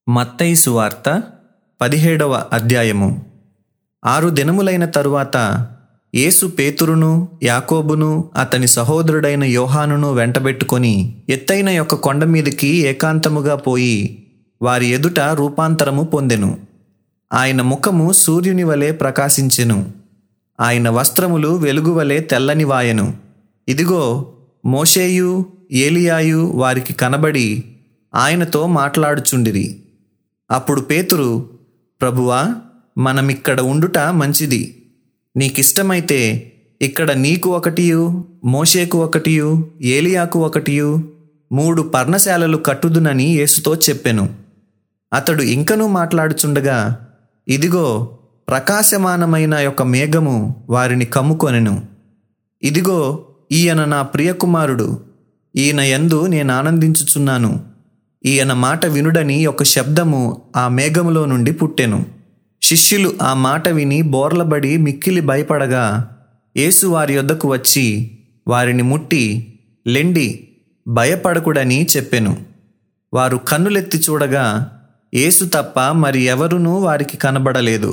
మత్తయి సువార్త పదిహేడవ అధ్యాయము ఆరు దినములైన తరువాత యేసు పేతురును యాకోబును అతని సహోదరుడైన యోహానును వెంటబెట్టుకొని ఎత్తైన యొక్క కొండ మీదికి ఏకాంతముగా పోయి వారి ఎదుట రూపాంతరము పొందెను ఆయన ముఖము సూర్యుని వలె ప్రకాశించెను ఆయన వస్త్రములు వెలుగు వలె తెల్లని వాయెను ఇదిగో మోషేయు ఏలియాయు వారికి కనబడి ఆయనతో మాట్లాడుచుండిరి అప్పుడు పేతురు ప్రభువా మనమిక్కడ ఉండుట మంచిది నీకిష్టమైతే ఇక్కడ నీకు ఒకటియు మోషేకు ఒకటియు ఏలియాకు ఒకటియు మూడు పర్ణశాలలు కట్టుదునని యేసుతో చెప్పెను అతడు ఇంకనూ మాట్లాడుచుండగా ఇదిగో ప్రకాశమానమైన యొక్క మేఘము వారిని కమ్ముకొనెను ఇదిగో ఈయన నా ప్రియకుమారుడు ఈయన యందు నేను ఆనందించుచున్నాను ఈయన మాట వినుడని ఒక శబ్దము ఆ మేఘములో నుండి పుట్టెను శిష్యులు ఆ మాట విని బోర్లబడి మిక్కిలి భయపడగా యేసు వారి యొద్దకు వచ్చి వారిని ముట్టి లెండి భయపడకుడని చెప్పెను వారు కన్నులెత్తి చూడగా యేసు తప్ప మరి ఎవరునూ వారికి కనబడలేదు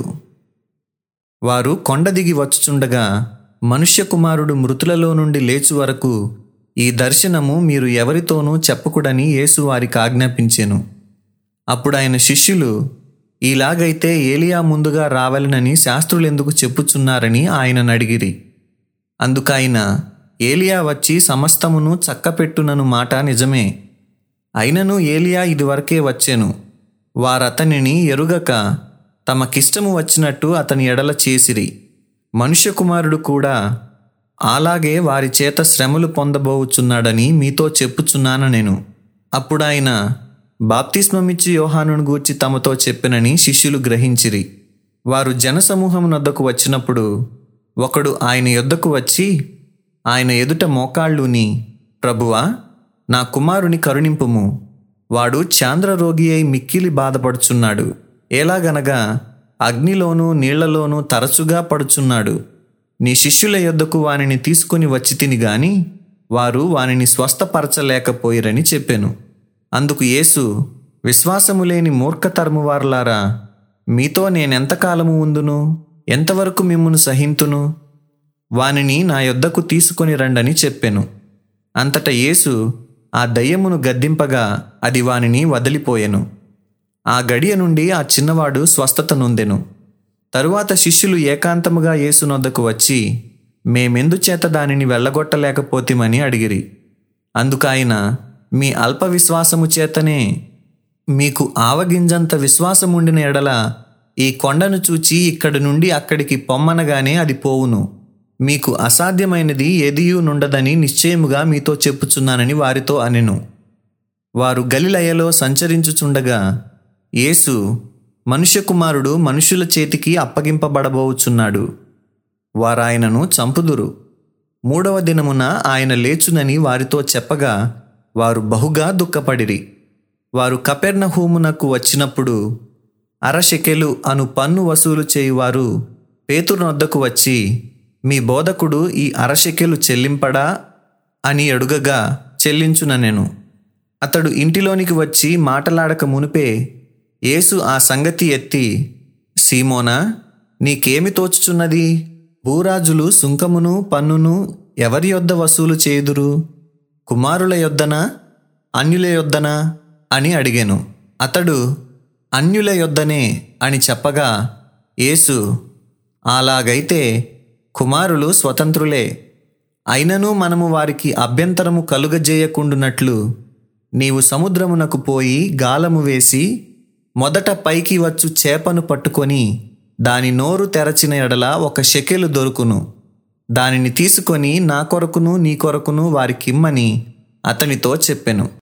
వారు కొండ దిగి వచ్చుచుండగా మనుష్య కుమారుడు మృతులలో నుండి లేచు వరకు ఈ దర్శనము మీరు ఎవరితోనూ చెప్పకుడని యేసు వారికి ఆజ్ఞాపించెను అప్పుడు ఆయన శిష్యులు ఇలాగైతే ఏలియా ముందుగా రావాలనని శాస్త్రులు ఎందుకు చెప్పుచున్నారని ఆయనను అడిగిరి అందుకైన ఏలియా వచ్చి సమస్తమును చక్కపెట్టునను మాట నిజమే అయినను ఏలియా ఇదివరకే వచ్చెను వారతనిని ఎరుగక తమకిష్టము వచ్చినట్టు అతని ఎడల చేసిరి మనుష్య కుమారుడు కూడా అలాగే వారి చేత శ్రమలు పొందబోచున్నాడని మీతో చెప్పుచున్నాను నేను అప్పుడు ఆయన బాప్తిస్మమిచ్చి యోహానును గూర్చి తమతో చెప్పినని శిష్యులు గ్రహించిరి వారు జనసమూహమునొద్దకు వచ్చినప్పుడు ఒకడు ఆయన యొద్దకు వచ్చి ఆయన ఎదుట మోకాళ్ళుని ప్రభువా నా కుమారుని కరుణింపుము వాడు చాంద్రరోగి అయి మిక్కిలి బాధపడుచున్నాడు ఎలాగనగా అగ్నిలోనూ నీళ్లలోనూ తరచుగా పడుచున్నాడు నీ శిష్యుల యొద్దకు వానిని తీసుకుని వచ్చి తిని గాని వారు వానిని స్వస్థపరచలేకపోయిరని చెప్పెను అందుకు యేసు విశ్వాసము లేని మూర్ఖతరము వారలారా మీతో నేనెంతకాలము ఉందును ఎంతవరకు మిమ్మును సహింతును వానిని నా యొద్దకు తీసుకొని రండని చెప్పెను అంతట యేసు ఆ దయ్యమును గద్దింపగా అది వానిని వదిలిపోయెను ఆ గడియ నుండి ఆ చిన్నవాడు స్వస్థత నొందెను తరువాత శిష్యులు ఏకాంతముగా యేసునొద్దకు వచ్చి మేమెందుచేత దానిని వెళ్ళగొట్టలేకపోతేమని అడిగిరి అందుకాయన మీ అల్ప విశ్వాసము చేతనే మీకు ఆవగింజంత విశ్వాసముండిన ఎడల ఈ కొండను చూచి ఇక్కడి నుండి అక్కడికి పొమ్మనగానే అది పోవును మీకు అసాధ్యమైనది ఏదియూ నుండదని నిశ్చయముగా మీతో చెప్పుచున్నానని వారితో అనెను వారు గలిలయలో సంచరించుచుండగా యేసు మనుష్య కుమారుడు మనుషుల చేతికి అప్పగింపబడబోచున్నాడు వారాయనను చంపుదురు మూడవ దినమున ఆయన లేచునని వారితో చెప్పగా వారు బహుగా దుఃఖపడిరి వారు కపెర్నహూమునకు వచ్చినప్పుడు అరశెకెలు అను పన్ను వసూలు చేయువారు పేతురునొద్దకు వచ్చి మీ బోధకుడు ఈ అరశెకెలు చెల్లింపడా అని అడుగగా చెల్లించుననెను అతడు ఇంటిలోనికి వచ్చి మాటలాడక మునిపే యేసు ఆ సంగతి ఎత్తి సీమోనా నీకేమి తోచుచున్నది భూరాజులు సుంకమును పన్నును ఎవరి యొద్ద వసూలు చేయుదురు కుమారుల యొద్దనా అన్యుల యొద్దనా అని అడిగాను అతడు అన్యుల యొద్దనే అని చెప్పగా యేసు అలాగైతే కుమారులు స్వతంత్రులే అయినను మనము వారికి అభ్యంతరము కలుగజేయకుండునట్లు నీవు సముద్రమునకు పోయి గాలము వేసి మొదట పైకి వచ్చు చేపను పట్టుకొని దాని నోరు తెరచిన ఎడల ఒక షెకెలు దొరుకును దానిని తీసుకొని నా కొరకును నీ కొరకును వారికిమ్మని అతనితో చెప్పెను